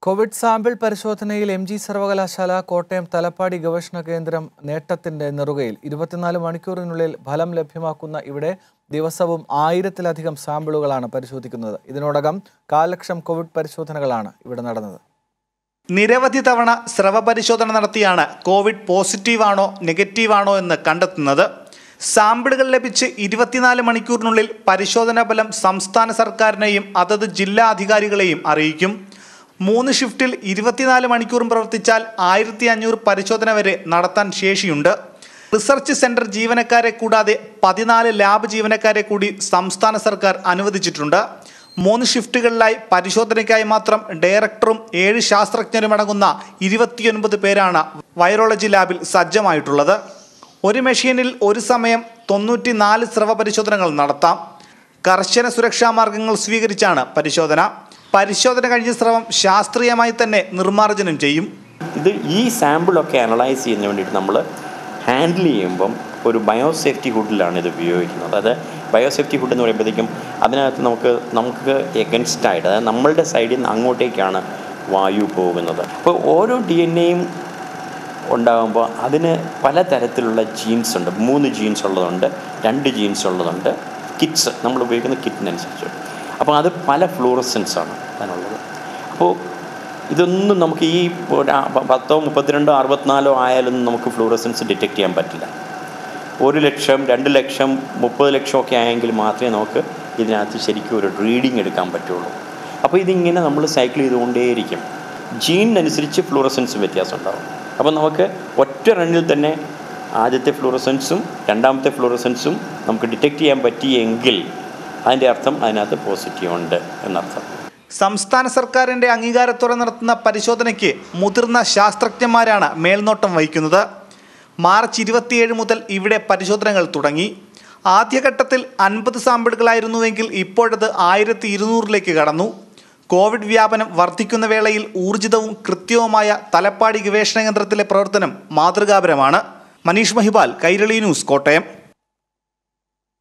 Covid sample പരിശോധനയിൽ M G സർവകലാശാല കോട്ടയം തലപ്പാടി ഗവേഷണ കേന്ദ്രം നേട്ടത്തിന്റെ നെറുകയിൽ ഇരുപത്തിനാല് മണിക്കൂറിനുള്ളിൽ ഫലം ലഭ്യമാക്കുന്ന ഇവിടെ ദിവസവും ആയിരത്തിലധികം സാമ്പിളുകളാണ് പരിശോധിക്കുന്നത് ഇതിനോടകം കാൽ ലക്ഷം കോവിഡ് പരിശോധനകളാണ് ഇവിടെ നടന്നത് നിരവധി തവണ സ്രവ പരിശോധന നടത്തിയാണ് കോവിഡ് പോസിറ്റീവാണോ നെഗറ്റീവാണോ എന്ന് കണ്ടെത്തുന്നത് സാമ്പിളുകൾ ലഭിച്ച് ഇരുപത്തിനാല് മണിക്കൂറിനുള്ളിൽ പരിശോധനാ ഫലം സംസ്ഥാന സർക്കാരിനെയും അതത് ജില്ലാ അധികാരികളെയും അറിയിക്കും മൂന്ന് ഷിഫ്റ്റിൽ ഇരുപത്തിനാല് മണിക്കൂറും പ്രവർത്തിച്ചാൽ ആയിരത്തി അഞ്ഞൂറ് പരിശോധന വരെ നടത്താൻ ശേഷിയുണ്ട് റിസർച്ച് സെന്റർ ജീവനക്കാരെ കൂടാതെ പതിനാല് ലാബ് ജീവനക്കാരെ കൂടി സംസ്ഥാന സർക്കാർ അനുവദിച്ചിട്ടുണ്ട് മൂന്ന് ഷിഫ്റ്റുകളിലായി പരിശോധനയ്ക്കായി മാത്രം ഡയറക്ടറും ഏഴ് ശാസ്ത്രജ്ഞരും അടങ്ങുന്ന ഇരുപത്തിയൊൻപത് പേരാണ് വൈറോളജി ലാബിൽ സജ്ജമായിട്ടുള്ളത് ഒരു മെഷീനിൽ ഒരു സമയം തൊണ്ണൂറ്റി നാല് സ്രവ പരിശോധനകൾ നടത്താം കർശന സുരക്ഷാ മാർഗങ്ങൾ സ്വീകരിച്ചാണ് പരിശോധന പരിശോധന കഴിഞ്ഞ സ്രവം ശാസ്ത്രീയമായി തന്നെ നിർമ്മാർജ്ജനം ചെയ്യും ഇത് ഈ സാമ്പിളൊക്കെ അനലൈസ് ചെയ്യുന്നതിന് വേണ്ടിയിട്ട് നമ്മൾ ഹാൻഡിൽ ചെയ്യുമ്പം ഒരു ബയോസേഫ്റ്റി ഹുഡിലാണ് ഇത് ഉപയോഗിക്കുന്നത് അതായത് ബയോസേഫ്റ്റി ഹുഡ് എന്ന് പറയുമ്പോഴത്തേക്കും അതിനകത്ത് നമുക്ക് നമുക്ക് എഗൻസ്റ്റ് ആയിട്ട് അതായത് നമ്മളുടെ സൈഡിൽ നിന്ന് അങ്ങോട്ടേക്കാണ് വായു പോകുന്നത് അപ്പോൾ ഓരോ ഡി എൻ എയും ഉണ്ടാകുമ്പോൾ അതിന് പലതരത്തിലുള്ള ജീൻസ് ഉണ്ട് മൂന്ന് ജീൻസ് ഉള്ളതുണ്ട് രണ്ട് ജീൻസ് ഉള്ളതുണ്ട് കിറ്റ്സ് നമ്മൾ ഉപയോഗിക്കുന്ന കിറ്റിനനുസരിച്ച് അപ്പോൾ അത് പല ഫ്ലൂറസൻസ് ആണ് അതിനുള്ളത് അപ്പോൾ ഇതൊന്നും നമുക്ക് ഈ ഒരു ആ പ- പത്തോ മുപ്പത്തിരണ്ടോ അറുപത്തിനാലോ ആയാലൊന്നും നമുക്ക് ഫ്ലൂറസൻസ് ഡിറ്റക്റ്റ് ചെയ്യാൻ പറ്റില്ല ഒരു ലക്ഷം രണ്ട് ലക്ഷം മുപ്പത് ലക്ഷം ഒക്കെ ആയെങ്കിൽ മാത്രമേ നമുക്ക് ഇതിനകത്ത് ശരിക്കും ഒരു റീഡിങ് എടുക്കാൻ പറ്റുള്ളൂ അപ്പോൾ ഇതിങ്ങനെ നമ്മൾ സൈക്കിൾ ചെയ്തുകൊണ്ടേയിരിക്കും ജീനിനനുസരിച്ച് ഫ്ലൂറസൻസ് വ്യത്യാസം ഉണ്ടാവും അപ്പോൾ നമുക്ക് ഒറ്റ റണ്ണിൽ തന്നെ ആദ്യത്തെ ഫ്ലൂറസൻസും രണ്ടാമത്തെ ഫ്ലൂറസൻസും നമുക്ക് ഡിറ്റക്റ്റ് ചെയ്യാൻ പറ്റിയെങ്കിൽ അതിൻ്റെ അർത്ഥം അതിനകത്ത് പോസിറ്റീവ് ഉണ്ട് എന്നർത്ഥം സംസ്ഥാന സർക്കാരിന്റെ അംഗീകാരത്തോടെ നടത്തുന്ന പരിശോധനയ്ക്ക് മുതിർന്ന ശാസ്ത്രജ്ഞന്മാരാണ് മേൽനോട്ടം വഹിക്കുന്നത് മാർച്ച് ഇരുപത്തിയേഴ് മുതൽ ഇവിടെ പരിശോധനകൾ തുടങ്ങി ആദ്യഘട്ടത്തിൽ അൻപത് സാമ്പിളുകളായിരുന്നുവെങ്കിൽ ഇപ്പോഴത് ആയിരത്തി ഇരുന്നൂറിലേക്ക് കടന്നു കോവിഡ് വ്യാപനം വർദ്ധിക്കുന്ന വേളയിൽ ഊർജിതവും കൃത്യവുമായ തലപ്പാടി ഗവേഷണ കേന്ദ്രത്തിലെ പ്രവർത്തനം മാതൃകാപരമാണ് മനീഷ് മഹിബാൽ കൈരളി ന്യൂസ് കോട്ടയം